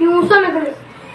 news നടക്കുന്നത്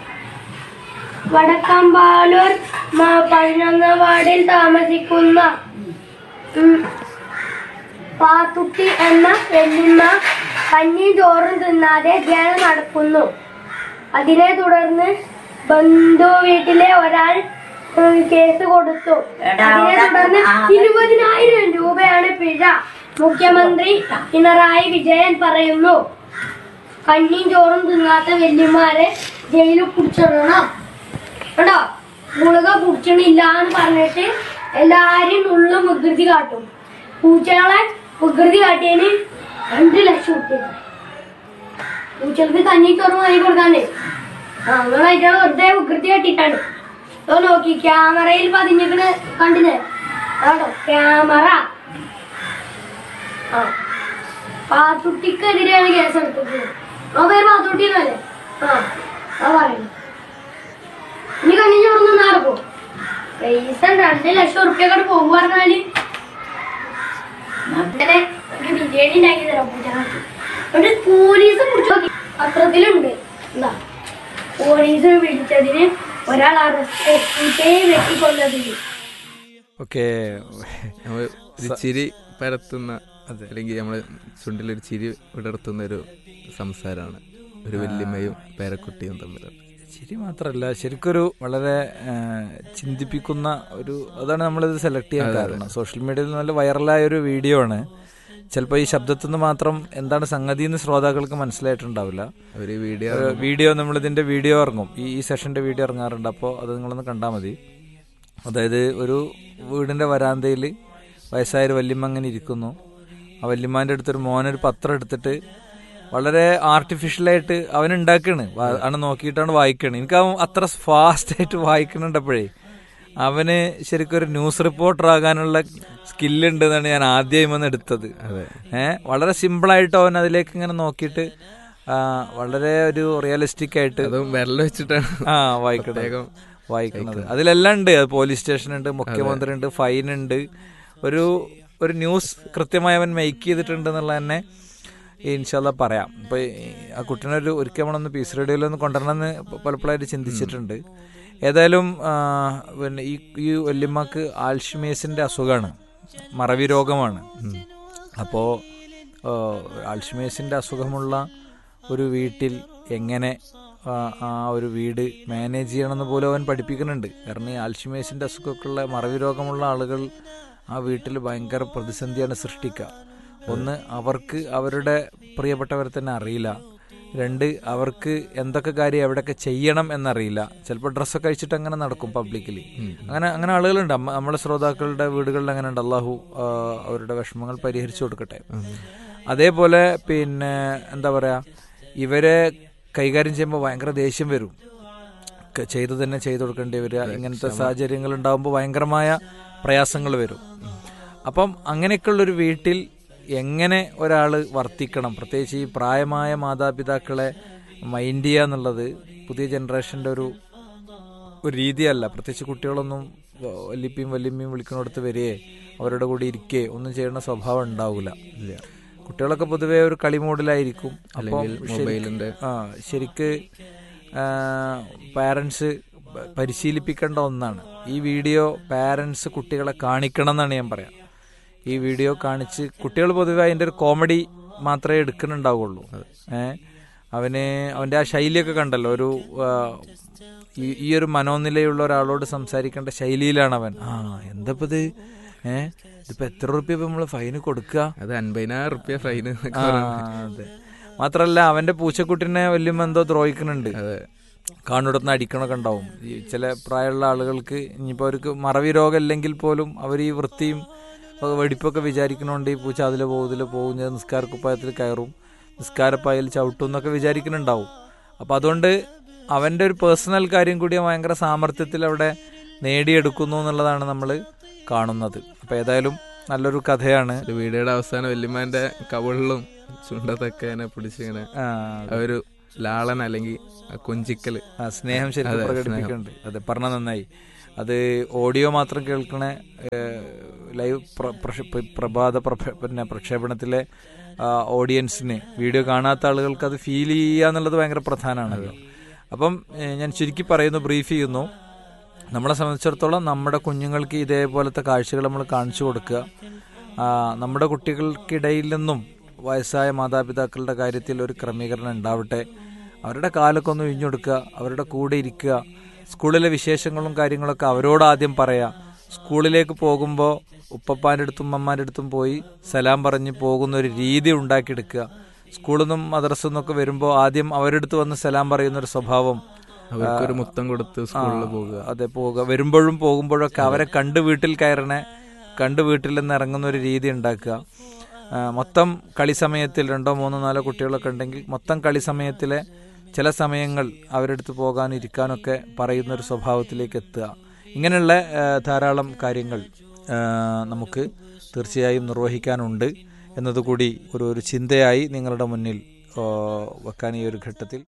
വടക്കമ്പാലൂർ മ- പതിനൊന്നാം വാർഡിൽ താമസിക്കുന്ന ഉം, പാത്തുട്ടി എന്ന വെല്ലിമ്മ കഞ്ഞി ചോറും തിന്നാതെ ധ്യാനം നടക്കുന്നു അതിനെ തുടർന്ന് ബന്ധു വീട്ടിലെ ഒരാൾ ഉം, കേസ് കൊടുത്തു അതിനെ തുടർന്ന് ഇരുപതിനായിരം രൂപയാണ് പിഴ മുഖ്യമന്ത്രി പിണറായി വിജയൻ പറയുന്നു കഞ്ഞിയും ചോറും തിന്നാത്ത വല്യമാരെ ജയിലിൽ കുടിച്ചിടണം കേട്ടോ ഗുളിക കുടിച്ചണില്ല എന്ന് പറഞ്ഞിട്ട് എല്ലാരും ഉള്ളു വികൃതി കാട്ടും പൂച്ചകളെ വികൃതി കാട്ടിയതിന് രണ്ട് ലക്ഷം കിട്ടിയത് പൂച്ചകൾക്ക് കഞ്ഞി ചോറും വാങ്ങി കൊടുക്കാനേ ആ നിങ്ങളായിട്ട് വെറുതെ വികൃതി കാട്ടിട്ടാണ് ഇതോ നോക്കി ക്യാമറയിൽ പതിഞ്ഞിക്കണ് കണ്ടില്ലേ കേട്ടോ ക്യാമറ ആ പാത്തുട്ടിക്കെതിരെയാണ് കേസ് എടുത്തത് ആ പേര് പാത്തുട്ടി എന്നല്ലേ ആ ആ പറയുന്നു ഇനി കണ്ണി ചോർന്ന് നടക്കും പൈസ രണ്ട് ലക്ഷം ഉറുപ്പ്യക്കോട് പോകും പറഞ്ഞാല് അങ്ങനെ ഒരു ബിരിയാണി ഉണ്ടാക്കി തരാം പൂജാക്ക് ഒരു പോലീസ് പിടിച്ചു നോക്കി പത്രത്തിലുണ്ട് എന്താ പോലീസ് വിളിച്ചതിന് ഒരാൾ അറസ്റ്റ് പൂച്ചയെ വെട്ടിക്കൊന്നതിന് ഓക്കെ നമ്മൾ ഒരു ചിരി പരത്തുന്ന അല്ലെങ്കിൽ നമ്മൾ ചുണ്ടിലൊരു ചിരി വിടർത്തുന്ന ഒരു സംസാരമാണ് ഒരു വല്യമ്മയും പേരക്കുട്ടിയും തമ്മിലുള്ള ശരി മാത്രമല്ല ശരിക്കൊരു വളരെ ആ, ചിന്തിപ്പിക്കുന്ന ഒരു അതാണ് നമ്മളിത് സെലക്ട് ചെയ്യാൻ കാരണം സോഷ്യൽ മീഡിയയിൽ നല്ല വൈറലായ ഒരു വീഡിയോ ആണ് ചിലപ്പോൾ ഈ ശബ്ദത്തിൽ നിന്ന് മാത്രം എന്താണ് സംഗതി എന്ന് ശ്രോതാക്കൾക്ക് മനസ്സിലായിട്ടുണ്ടാവില്ല ഒരു വീഡിയോ ഒരു വീഡിയോ നമ്മൾ ഇതിന്റെ വീഡിയോ ഇറങ്ങും ഈ ഈ സെഷന്റെ വീഡിയോ ഇറങ്ങാറുണ്ട് അപ്പോൾ അത് നിങ്ങളൊന്ന് കണ്ടാൽ മതി അതായത് ഒരു വീടിന്റെ വരാന്തയിൽ വയസ്സായ ഒരു വല്യമ്മ അങ്ങനെ ഇരിക്കുന്നു ആ വല്യമ്മാന്റെ അടുത്തൊരു മോനൊരു പത്രം എടുത്തിട്ട് വളരെ ആർട്ടിഫിഷ്യലായിട്ട് അവൻ ഉണ്ടാക്കാണ് ആണ് നോക്കിയിട്ടാണ് വായിക്കണത് എനിക്ക് അവൻ അത്ര ഫാസ്റ്റ് ആയിട്ട് വായിക്കണുണ്ടപ്പോഴേ അവന് ശരിക്കും ഒരു ന്യൂസ് റിപ്പോർട്ടർ ആകാനുള്ള സ്കില്ലുണ്ട് എന്നാണ് ഞാൻ ആദ്യം വന്ന് എടുത്തത് ഏഹ് വളരെ സിമ്പിളായിട്ട് അവൻ അതിലേക്ക് ഇങ്ങനെ നോക്കിയിട്ട് ആ, വളരെ ഒരു റിയലിസ്റ്റിക് ആയിട്ട് അതും വിരൽ വെച്ചിട്ടാണ് ആ വായിക്കണത് വായിക്കുന്നത് അതിലെല്ലാം ഉണ്ട് അത് പോലീസ് സ്റ്റേഷൻ ഉണ്ട് മുഖ്യമന്ത്രി ഉണ്ട് ഫൈൻ ഉണ്ട് ഒരു ഒരു ന്യൂസ് കൃത്യമായി അവൻ മേക്ക് ചെയ്തിട്ടുണ്ട് എന്നുള്ള തന്നെ ഇൻഷാല്ല പറയാം ഇപ്പൊ ഈ ആ കുട്ടീനെ ഒരു ഒരിക്കൽ നമ്മളൊന്ന് പീസ് റേഡിയോയിൽ ഒന്ന് കൊണ്ടുവരണമെന്ന് പലപ്പോഴായിട്ട് ചിന്തിച്ചിട്ടുണ്ട് ഏതായാലും ആ, പിന്നെ ഈ ഈ വല്യമ്മക്ക് ആൽഷിമേസിന്റെ അസുഖമാണ് മറവി രോഗമാണ് അപ്പോൾ ആൽഷിമേസിന്റെ അസുഖമുള്ള ഒരു വീട്ടിൽ എങ്ങനെ ആ, ആ ഒരു വീട് മാനേജ് ചെയ്യണമെന്ന് പോലും അവൻ പഠിപ്പിക്കുന്നുണ്ട് കാരണം ഈ ആൽഷിമേസിന്റെ അസുഖമൊക്കെ ഉള്ള മറവി രോഗമുള്ള ആളുകൾ ആ വീട്ടിൽ ഭയങ്കര പ്രതിസന്ധിയാണ് സൃഷ്ടിക്കുക ഒന്ന് അവർക്ക് അവരുടെ പ്രിയപ്പെട്ടവരെ തന്നെ അറിയില്ല രണ്ട് അവർക്ക് എന്തൊക്കെ കാര്യം എവിടെയൊക്കെ ചെയ്യണം എന്നറിയില്ല ചിലപ്പോൾ ഡ്രസ്സൊക്കെ അഴിച്ചിട്ട് അങ്ങനെ നടക്കും പബ്ലിക്കലി അങ്ങനെ അങ്ങനെ ആളുകളുണ്ട് അമ്മ- നമ്മളെ ശ്രോതാക്കളുടെ വീടുകളിൽ അങ്ങനെ ഉണ്ട് അള്ളാഹു ആ, അവരുടെ വിഷമങ്ങൾ പരിഹരിച്ചു കൊടുക്കട്ടെ അതേപോലെ പിന്നെ എന്താ പറയാ ഇവരെ കൈകാര്യം ചെയ്യുമ്പോൾ ഭയങ്കര ദേഷ്യം വരും ക- ചെയ്തു തന്നെ ചെയ്തു കൊടുക്കേണ്ടി വരിക ഇങ്ങനത്തെ സാഹചര്യങ്ങൾ ഉണ്ടാകുമ്പോൾ ഭയങ്കരമായ പ്രയാസങ്ങൾ വരും അപ്പം അങ്ങനെയൊക്കെയുള്ളൊരു വീട്ടിൽ എങ്ങനെ ഒരാൾ വർത്തിക്കണം പ്രത്യേകിച്ച് ഈ പ്രായമായ മാതാപിതാക്കളെ മൈൻഡ് ചെയ്യുക എന്നുള്ളത് പുതിയ ജനറേഷൻ്റെ ഒരു ഒരു രീതിയല്ല പ്രത്യേകിച്ച് കുട്ടികളൊന്നും വ- വല്യപ്പയും വല്യമ്മയും വിളിക്കുന്നിടത്ത് വരികയെ അവരുടെ കൂടെ ഇരിക്കുകയെ ഒന്നും ചെയ്യുന്ന സ്വഭാവം ഉണ്ടാവില്ല കുട്ടികളൊക്കെ പൊതുവെ ഒരു കളി മോഡിലായിരിക്കും അപ്പം ശരി- മൊബൈലിന്റെ ആ ശരിക്ക് പാരൻസ് പരിശീലിപ്പിക്കേണ്ട ഒന്നാണ് ഈ വീഡിയോ പാരൻസ് കുട്ടികളെ കാണിക്കണം എന്നാണ് ഞാൻ പറയാം ഈ വീഡിയോ കാണിച്ച് കുട്ടികൾ പൊതുവെ അതിന്റെ ഒരു കോമഡി മാത്രമേ എടുക്കുന്നുണ്ടാവുള്ളൂ ഏ അവന് അവന്റെ ആ ശൈലിയൊക്കെ കണ്ടല്ലോ ഒരു ആ, ഈ ഈ ഒരു മനോനിലയുള്ള ഒരാളോട് സംസാരിക്കേണ്ട ശൈലിയിലാണ് അവൻ ആ എന്താ ഇത് ഏ ഇതിപ്പോ എത്ര റുപ്യ നമ്മള് ഫൈന് കൊടുക്കുക അത് അൻപതിനായിരം റുപ്യ ഫൈന് ആ, അതെ മാത്രല്ല അവന്റെ പൂച്ചക്കുട്ടിനെ വലിയ എന്തോ ദ്രോഹിക്കുന്നുണ്ട് കാണുടത്തുനിന്ന് അടിക്കണൊക്കെ ഉണ്ടാവും ഈ ചില പ്രായമുള്ള ആളുകൾക്ക് ഇനിയിപ്പോ അവർക്ക് മറവി രോഗം ഇല്ലെങ്കിൽ പോലും അവർ ഈ വൃത്തിയും ഒക്കെ വെടിപ്പൊക്കെ വിചാരിക്കണോണ്ട് ഈ പൂച്ച അതിലെ പോകും ഇതിലെ പോകും ഞാൻ നിസ്കാരക്കുപ്പായത്തിൽ കയറും നിസ്കാരപ്പായൽ ചവിട്ടും എന്നൊക്കെ വിചാരിക്കുന്നുണ്ടാവും അപ്പൊ അതുകൊണ്ട് അവന്റെ ഒരു പേഴ്സണൽ കാര്യം കൂടി അവൻ ഭയങ്കര സാമർത്ഥ്യത്തിൽ അവിടെ നേടിയെടുക്കുന്നു എന്നുള്ളതാണ് നമ്മൾ കാണുന്നത് അപ്പൊ ഏതായാലും നല്ലൊരു കഥയാണ് ഒരു വീഡിയോയുടെ അവസാനം വല്യമ്മാന്റെ കവളിലും ചുണ്ടത്തൊക്കെ ഇങ്ങനെ പിടിച്ചിങ്ങനെ ആ, ആ ഒരു ലാളൻ അല്ലെങ്കിൽ ആ കൊഞ്ചിക്കല് ആ സ്നേഹം ശരിക്കും അതെ, പ്രകടിപ്പിക്കുന്നുണ്ട് അതെ പറഞ്ഞ നന്നായി അത് ഓഡിയോ മാത്രം കേൾക്കണ ഏഹ്, ലൈവ് പ്ര- പ്രക്ഷ- പ്ര- പ്രഭാത പ്രഭ- പിന്നെ പ്രക്ഷേപണത്തിലെ ആ, ഓഡിയൻസിന് വീഡിയോ കാണാത്ത ആളുകൾക്ക് അത് ഫീൽ ചെയ്യുക എന്നുള്ളത് ഭയങ്കര പ്രധാനമാണല്ലോ അപ്പം ഏഹ്, ഞാൻ ചുരുക്കി പറയുന്നു ബ്രീഫ് ചെയ്യുന്നു നമ്മളെ സംബന്ധിച്ചിടത്തോളം നമ്മുടെ കുഞ്ഞുങ്ങൾക്ക് ഇതേപോലത്തെ കാഴ്ചകൾ നമ്മൾ കാണിച്ചു കൊടുക്കുക ആ, നമ്മുടെ കുട്ടികൾക്കിടയിൽ നിന്നും വയസ്സായ മാതാപിതാക്കളുടെ കാര്യത്തിൽ ഒരു ക്രമീകരണം ഉണ്ടാവട്ടെ അവരുടെ കാലൊക്കെ ഒന്ന് ഇഴിഞ്ഞൊടുക്കുക അവരുടെ കൂടെ ഇരിക്കുക സ്കൂളിലെ വിശേഷങ്ങളും കാര്യങ്ങളൊക്കെ അവരോട് ആദ്യം പറയാം സ്കൂളിലേക്ക് പോകുമ്പോൾ ഉപ്പപ്പാൻ്റെ അടുത്തും അമ്മാൻ്റെ അടുത്തും പോയി സലാം പറഞ്ഞ് പോകുന്ന ഒരു രീതി ഉണ്ടാക്കിയെടുക്കുക സ്കൂളിൽ നിന്നും മദ്രസ നിന്നൊക്കെ വരുമ്പോൾ ആദ്യം അവരുടെ അടുത്ത് വന്ന് സലാം പറയുന്ന ഒരു സ്വഭാവം അവർക്കൊരു മുത്തം കൊടുത്ത് സ്കൂളിൽ പോകുക അതെ പോവുക വരുമ്പോഴും പോകുമ്പോഴൊക്കെ അവരെ കണ്ട് വീട്ടിൽ കയറണേ കണ്ട് വീട്ടിൽ നിന്ന് ഇറങ്ങുന്ന ഒരു രീതി ഉണ്ടാക്കുക ആ, മൊത്തം കളി സമയത്തിൽ രണ്ടോ മൂന്നോ നാലോ കുട്ടികളൊക്കെ ഉണ്ടെങ്കിൽ മൊത്തം കളി സമയത്തിലെ ചില സമയങ്ങൾ അവരുടെ അടുത്ത് പോകാനും ഇരിക്കാനൊക്കെ പറയുന്ന ഒരു സ്വഭാവത്തിലേക്ക് എത്തുക ഇങ്ങനെയുള്ള ആ, ധാരാളം കാര്യങ്ങൾ ആ, നമുക്ക് തീർച്ചയായും നിർവഹിക്കാനുണ്ട് എന്നതുകൂടി ഒരു ഒരു ചിന്തയായി നിങ്ങളുടെ മുന്നിൽ ആ, വെക്കാൻ ഈ ഒരു ഘട്ടത്തിൽ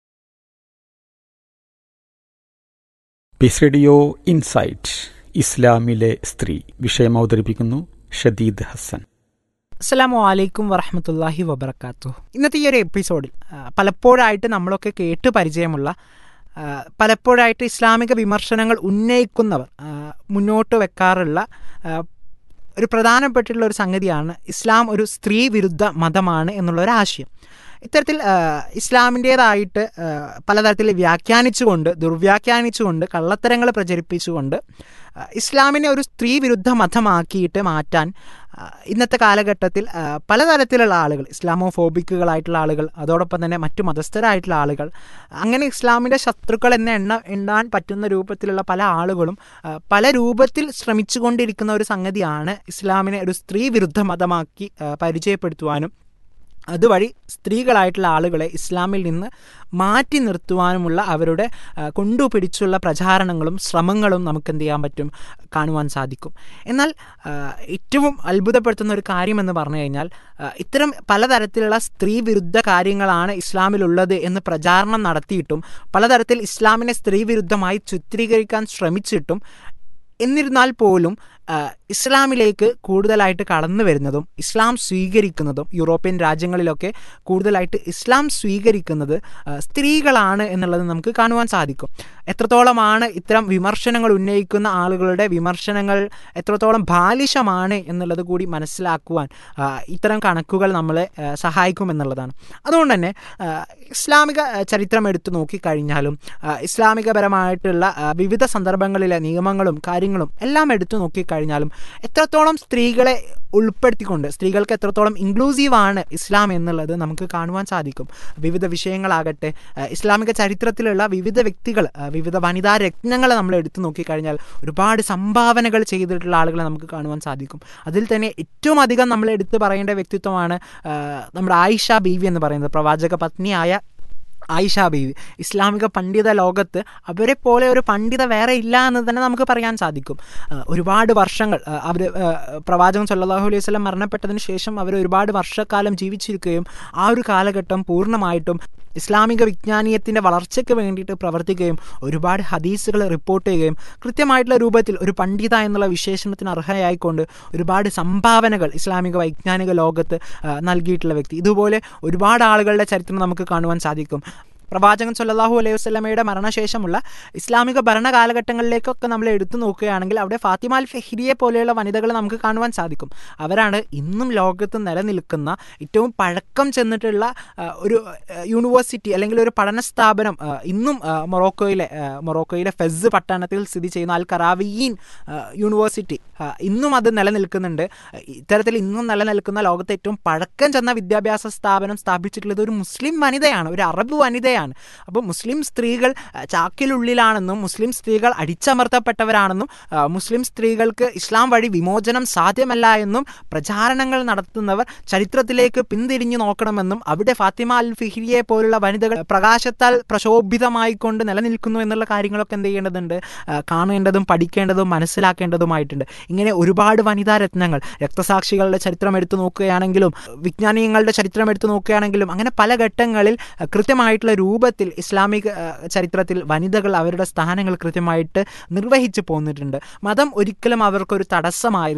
പീസ് റേഡിയോ ഇൻസൈറ്റ് ഇസ്ലാമിലെ സ്ത്രീ വിഷയം അവതരിപ്പിക്കുന്നു ഷദീദ് ഹസൻ അസ്സലാമു അലൈക്കും വറഹമത്തല്ലാഹി വബർക്കാത്തു ഇന്നത്തെ ഈ ഒരു എപ്പിസോഡിൽ ആ, പലപ്പോഴായിട്ട് നമ്മളൊക്കെ കേട്ട് പരിചയമുള്ള ആ, പലപ്പോഴായിട്ട് ഇസ്ലാമിക വിമർശനങ്ങൾ ഉന്നയിക്കുന്നവർ ആ, മുന്നോട്ട് വെക്കാറുള്ള ആ, ഒരു പ്രധാനപ്പെട്ടിട്ടുള്ള ഒരു സംഗതിയാണ് ഇസ്ലാം ഒരു സ്ത്രീ വിരുദ്ധ മതമാണ് എന്നുള്ള ഒരു ആശയം ഇത്തരത്തിൽ ആ, ഇസ്ലാമിൻ്റേതായിട്ട് ആ, പലതരത്തിൽ വ്യാഖ്യാനിച്ചുകൊണ്ട് ദുർവ്യാഖ്യാനിച്ചുകൊണ്ട് കള്ളത്തരങ്ങൾ പ്രചരിപ്പിച്ചുകൊണ്ട് ആ, ഇസ്ലാമിനെ ഒരു സ്ത്രീ വിരുദ്ധ മതമാക്കിയിട്ട് മാറ്റാൻ ആ, ഇന്നത്തെ കാലഘട്ടത്തിൽ ആ, പലതരത്തിലുള്ള ആളുകൾ ഇസ്ലാമോഫോബിക്കുകളായിട്ടുള്ള ആളുകൾ അതോടൊപ്പം തന്നെ മറ്റു മതസ്ഥരായിട്ടുള്ള ആളുകൾ അങ്ങനെ ഇസ്ലാമിൻ്റെ ശത്രുക്കൾ എന്ന എണ്ണ എണ്ണാൻ പറ്റുന്ന രൂപത്തിലുള്ള പല ആളുകളും ആ, പല രൂപത്തിൽ ശ്രമിച്ചുകൊണ്ടിരിക്കുന്ന ഒരു സംഗതിയാണ് ഇസ്ലാമിനെ ഒരു സ്ത്രീ വിരുദ്ധ മതമാക്കി ആ, പരിചയപ്പെടുത്തുവാനും അതുവഴി സ്ത്രീകളായിട്ടുള്ള ആളുകളെ ഇസ്ലാമിൽ നിന്ന് മാറ്റി നിർത്തുവാനുമുള്ള അവരുടെ ആ, കൊണ്ടുപിടിച്ചുള്ള പ്രചാരണങ്ങളും ശ്രമങ്ങളും നമുക്ക് എന്ത് ചെയ്യാൻ പറ്റും കാണുവാൻ സാധിക്കും എന്നാൽ ആ, ഏറ്റവും അത്ഭുതപ്പെടുത്തുന്ന ഒരു കാര്യമെന്ന് പറഞ്ഞു കഴിഞ്ഞാൽ ആ, ഇത്തരം പലതരത്തിലുള്ള സ്ത്രീ വിരുദ്ധ കാര്യങ്ങളാണ് ഇസ്ലാമിലുള്ളത് എന്ന് പ്രചാരണം നടത്തിയിട്ടും പലതരത്തിൽ ഇസ്ലാമിനെ സ്ത്രീ വിരുദ്ധമായി ചിത്രീകരിക്കാൻ ശ്രമിച്ചിട്ടും എന്നിരുന്നാൽ പോലും ആ, ഇസ്ലാമിലേക്ക് കൂടുതലായിട്ട് കടന്നു വരുന്നതും ഇസ്ലാം സ്വീകരിക്കുന്നതും യൂറോപ്യൻ രാജ്യങ്ങളിലൊക്കെ കൂടുതലായിട്ട് ഇസ്ലാം സ്വീകരിക്കുന്നത് ആ, സ്ത്രീകളാണ് എന്നുള്ളത് നമുക്ക് കാണുവാൻ സാധിക്കും എത്രത്തോളമാണ് ഇത്തരം വിമർശനങ്ങൾ ഉന്നയിക്കുന്ന ആളുകളുടെ വിമർശനങ്ങൾ എത്രത്തോളം ബാലിശമാണ് എന്നുള്ളത് കൂടി മനസ്സിലാക്കുവാൻ ആ, ഇത്തരം കണക്കുകൾ നമ്മളെ ആ, സഹായിക്കുമെന്നുള്ളതാണ് അതുകൊണ്ട് തന്നെ ആ, ഇസ്ലാമിക ആ, ചരിത്രം എടുത്തു നോക്കിക്കഴിഞ്ഞാലും ആ, ഇസ്ലാമികപരമായിട്ടുള്ള ആ, വിവിധ സന്ദർഭങ്ങളിലെ നിയമങ്ങളും കാര്യങ്ങളും എല്ലാം എടുത്തു നോക്കിക്കഴിഞ്ഞാലും എത്രത്തോളം സ്ത്രീകളെ ഉൾപ്പെടുത്തിക്കൊണ്ട് സ്ത്രീകൾക്ക് എത്രത്തോളം ഇൻക്ലൂസീവ് ആണ് ഇസ്ലാം എന്നുള്ളത് നമുക്ക് കാണുവാൻ സാധിക്കും വിവിധ വിഷയങ്ങളാകട്ടെ ആ, ഇസ്ലാമിക ചരിത്രത്തിലുള്ള വിവിധ വ്യക്തികൾ ആ, വിവിധ വനിതാ രത്നങ്ങളെ നമ്മൾ എടുത്തു നോക്കിക്കഴിഞ്ഞാൽ ഒരുപാട് സംഭാവനകൾ ചെയ്തിട്ടുള്ള ആളുകളെ നമുക്ക് കാണുവാൻ സാധിക്കും അതിൽ തന്നെ ഏറ്റവും അധികം നമ്മൾ എടുത്തു പറയേണ്ട വ്യക്തിത്വമാണ് ആ, നമ്മുടെ ആയിഷ ബീവി എന്ന് പറയുന്നത് പ്രവാചക പത്നിയായ ആയിഷ ബീവി ഇസ്ലാമിക പണ്ഡിത ലോകത്ത് അവരെ പോലെ ഒരു പണ്ഡിത വേറെ ഇല്ല എന്ന് തന്നെ നമുക്ക് പറയാൻ സാധിക്കും ആ, ഒരുപാട് വർഷങ്ങൾ അവർ പ്രവാചകൻ സല്ലല്ലാഹു അലൈഹി വസല്ലം മരണപ്പെട്ടതിന് ശേഷം അവർ ഒരുപാട് വർഷക്കാലം ജീവിച്ചിരിക്കുകയും ആ ഒരു കാലഘട്ടം പൂർണ്ണമായിട്ടും ഇസ്ലാമിക വിജ്ഞാനീയത്തിൻ്റെ വളർച്ചയ്ക്ക് വേണ്ടിയിട്ട് പ്രവർത്തിക്കുകയും ഒരുപാട് ഹദീസുകൾ റിപ്പോർട്ട് ചെയ്യുകയും കൃത്യമായിട്ടുള്ള രൂപത്തിൽ ഒരു പണ്ഡിത എന്നുള്ള വിശേഷണത്തിന് അർഹയായിക്കൊണ്ട് ഒരുപാട് സംഭാവനകൾ ഇസ്ലാമിക വൈജ്ഞാനിക ലോകത്ത് ആ, നൽകിയിട്ടുള്ള വ്യക്തി ഇതുപോലെ ഒരുപാട് ആളുകളുടെ ചരിത്രം നമുക്ക് കാണുവാൻ സാധിക്കും പ്രവാചകൻ സല്ലല്ലാഹു അലൈഹി വസല്ലമയുടെ മരണശേഷമുള്ള ഇസ്ലാമിക ഭരണ കാലഘട്ടങ്ങളിലേക്കൊക്കെ നമ്മൾ എടുത്തു നോക്കുകയാണെങ്കിൽ അവിടെ ഫാത്തിമ അൽ ഫെഹ്രിയെ പോലെയുള്ള വനിതകൾ നമുക്ക് കാണുവാൻ സാധിക്കും അവരാണ് ഇന്നും ലോകത്ത് നിലനിൽക്കുന്ന ഏറ്റവും പഴക്കം ചെന്നിട്ടുള്ള ആ, ഒരു ആ, യൂണിവേഴ്സിറ്റി അല്ലെങ്കിൽ ഒരു പഠന സ്ഥാപനം ആ, ഇന്നും ആ, മൊറോക്കോയിലെ ആ, മൊറോക്കോയിലെ ഫെസ് പട്ടണത്തിൽ സ്ഥിതി ചെയ്യുന്ന അൽ കറാവിയീൻ ആ, യൂണിവേഴ്സിറ്റി ആ, ഇന്നും അത് നിലനിൽക്കുന്നുണ്ട് ഇത്തരത്തിൽ ഇന്നും നിലനിൽക്കുന്ന ലോകത്തെ ഏറ്റവും പഴക്കം ചെന്ന വിദ്യാഭ്യാസ സ്ഥാപനം സ്ഥാപിച്ചിട്ടുള്ളത് ഒരു മുസ്ലിം വനിതയാണ് ഒരു അറബ് വനിതയാണ് അപ്പോൾ മുസ്ലിം സ്ത്രീകൾ ആ, ചാക്കിലുള്ളിലാണെന്നും മുസ്ലിം സ്ത്രീകൾ അടിച്ചമർത്തപ്പെട്ടവരാണെന്നും ആ, മുസ്ലിം സ്ത്രീകൾക്ക് ഇസ്ലാം വഴി വിമോചനം സാധ്യമല്ല എന്നും പ്രചാരണങ്ങൾ നടത്തുന്നവർ ചരിത്രത്തിലേക്ക് പിന്തിരിഞ്ഞു നോക്കണമെന്നും അവിടെ ഫാത്തിമ അൽ ഫിഹിരിയെ പോലുള്ള വനിതകൾ പ്രകാശത്താൽ പ്രശോഭിതമായിക്കൊണ്ട് നിലനിൽക്കുന്നു എന്നുള്ള കാര്യങ്ങളൊക്കെ എന്ത് ചെയ്യേണ്ടതുണ്ട് ആ, കാണേണ്ടതും പഠിക്കേണ്ടതും മനസ്സിലാക്കേണ്ടതുമായിട്ടുണ്ട് ഇങ്ങനെ ഒരുപാട് വനിതാ രത്നങ്ങൾ രക്തസാക്ഷികളുടെ ചരിത്രം എടുത്തു നോക്കുകയാണെങ്കിലും വിജ്ഞാനീയങ്ങളുടെ ചരിത്രം എടുത്തു നോക്കുകയാണെങ്കിലും അങ്ങനെ പല ഘട്ടങ്ങളിൽ ആ, കൃത്യമായിട്ടുള്ള രൂപത്തിൽ ഇസ്ലാമിക ആ, ചരിത്രത്തിൽ വനിതകൾ അവരുടെ സ്ഥാനങ്ങൾ കൃത്യമായിട്ട് നിർവഹിച്ചു പോന്നിട്ടുണ്ട് മതം ഒരിക്കലും അവർക്കൊരു തടസ്സമായി